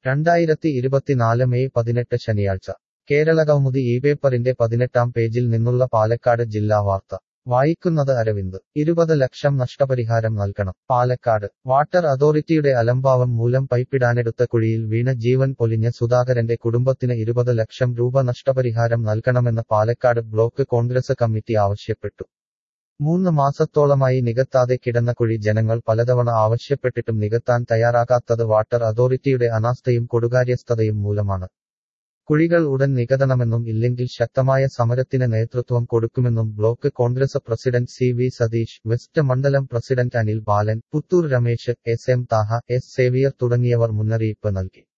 രണ്ടായിരത്തി ഇരുപത്തിനാല് മെയ് പതിനെട്ട് ശനിയാഴ്ച കേരള കൗമുദി ഈ പേപ്പറിന്റെ പതിനെട്ടാം പേജിൽ നിന്നുള്ള പാലക്കാട് ജില്ലാ വാർത്ത വായിക്കുന്നത് അരവിന്ദ് ഇരുപത് ലക്ഷം നഷ്ടപരിഹാരം നൽകണം പാലക്കാട് വാട്ടർ അതോറിറ്റിയുടെ അലംഭാവം മൂലം പൈപ്പിടാനെടുത്ത കുഴിയിൽ വീണ ജീവൻ പൊലിഞ്ഞ സുധാകരന്റെ കുടുംബത്തിന് ഇരുപത് ലക്ഷം രൂപ നഷ്ടപരിഹാരം നൽകണമെന്ന് പാലക്കാട് ബ്ലോക്ക് കോൺഗ്രസ് കമ്മിറ്റി ആവശ്യപ്പെട്ടു മൂന്ന് മാസത്തോളമായി നികത്താതെ കിടന്ന കുഴി ജനങ്ങൾ പലതവണ ആവശ്യപ്പെട്ടിട്ടും നികത്താൻ തയ്യാറാകാത്തത് വാട്ടർ അതോറിറ്റിയുടെ അനാസ്ഥയും കൊടുകാര്യസ്ഥതയും മൂലമാണ് കുഴികൾ ഉടൻ നികതണമെന്നും ഇല്ലെങ്കിൽ ശക്തമായ സമരത്തിന് നേതൃത്വം കൊടുക്കുമെന്നും block Congress president C V Satheesh west മണ്ഡലം president Anil Balan Puthur Ramesh S M Thaha S Xavier തുടങ്ങിയവർ മുന്നറിയിപ്പ് നൽകി